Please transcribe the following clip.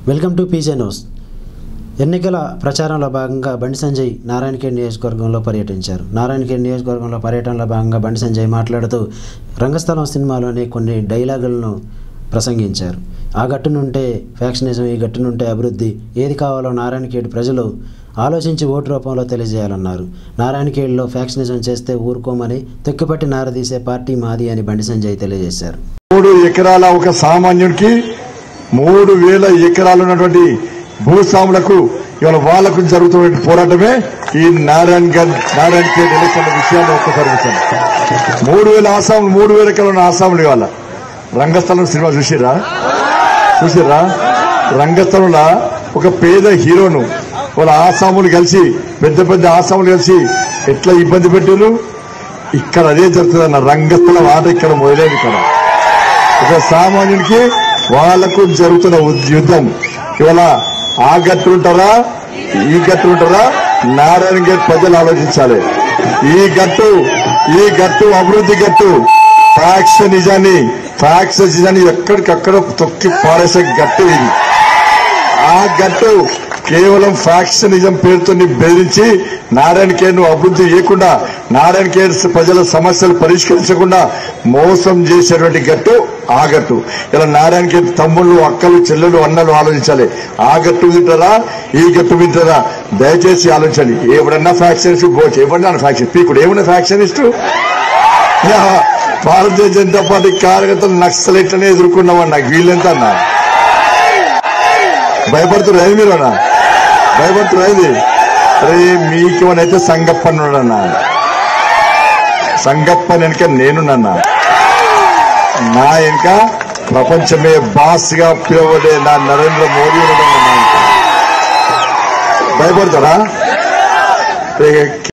Welcome to PJ news ఎన్నికల ప్రచారంలో భాగంగా బండి సంజయ్ నారాయణఖేడ్ నియోజకవర్గంలో పర్యటించారు నారాయణఖేడ్ నియోజకవర్గంలో పర్యటనలో భాగంగా బండి సంజయ్ మాట్లాడుతూ రంగస్థలం సినిమాలోని కొన్ని డైలాగులను ప్రసంగించారు ఆ గట్టునుంటే ఫ్యాక్షనిజం ఈ గట్టునుంటే అభివృద్ధి ఏది కావాలో నారాయణఖేడ్ ప్రజలు ఆలోచించి ఓటు రూపంలో తెలియజేయాలన్నారు నారాయణఖేడ్లో ఫ్యాక్షనిజం చేస్తే ఊరుకోమని తొక్కిపట్టి నారదీసే పార్టీ మాది అని బండి సంజయ్ తెలియజేశారు మూడు ఎకరాల ఒక సామాన్యుడికి మూడు వేల ఎకరాలు ఉన్నటువంటి భూస్వాములకు ఇవాళ వాళ్లకు జరుగుతున్న పోరాటమే ఈ Narayangarh Narayankhed election విషయాన్ని ఒక్కసారి చూశాను మూడు వేల ఆసాములు మూడు వేల ఎకరాలు ఉన్న ఆసాములు ఇవాళ రంగస్థలం సినిమా చూసిరా చూసిరా రంగస్థలంలో ఒక పేద హీరోను వాళ్ళ ఆసాములు కలిసి పెద్ద పెద్ద ఆసాములు కలిసి ఎట్లా ఇబ్బంది పెట్టారు ఇక్కడ అదే జరుగుతుంది అన్న రంగస్థలం ఆట ఇక్కడ మొదలైంది ఇక్కడ ఒక సామాన్యునికి వాళ్లకు జరుగుతున్న ఉద్- యుద్ధం ఇవాళ ఆ గట్టు ఉంటారా ఈ గట్టు ఉంటారా నారాయణ గేట్ ప్రజలు ఆలోచించాలి ఈ గట్టు ఈ గట్టు అభివృద్ధి గట్టు ఫ్యాక్స్ నిజాన్ని ఫ్యాక్స్ నిజాన్ని ఎక్కడికక్కడ తొక్కి పారేసే గట్టు ఇది ఆ గట్టు కేవలం ఫ్యాక్షనిజం పేరుతో బెదిరించి నారాయణ కేర్ ను అభివృద్ధి చేయకుండా నారాయణ కేర్ ప్రజల సమస్యలు పరిష్కరించకుండా మోసం చేసేటువంటి గట్టు ఆ గట్టు ఇలా నారాయణ కేర్ తమ్ముళ్ళు అక్కలు చెల్లెలు అన్నలు ఆలోచించాలి ఆ గట్టు వింటారా ఈ గట్టు వింటారా దయచేసి ఆలోచించండి ఎవడన్నా ఫ్యాక్షనిస్ట్ గోచ్ ఎవడన్నా ఫ్యాక్షన్ పీకుడు ఏమన్నా ఫ్యాక్షనిస్టు యా, భారతీయ జనతా పార్టీ కార్యకర్తలు నక్సలైట్లనే ఎదుర్కొన్నామని నాకు వీళ్ళెంత అన్నా భయపడుతున్నారు ఏది మీరు అన్నా భయపడుతున్నారు ఏది అరే మీకేమనైతే సంగప్పన్ అన్నా సంగప్పన్ వెనక నేనున్నా నా వెనక ప్రపంచమే బాస్ గా పిలువడే నా నరేంద్ర మోదీ ఉన్నాడు నా వెనక. భయపడతారా రే,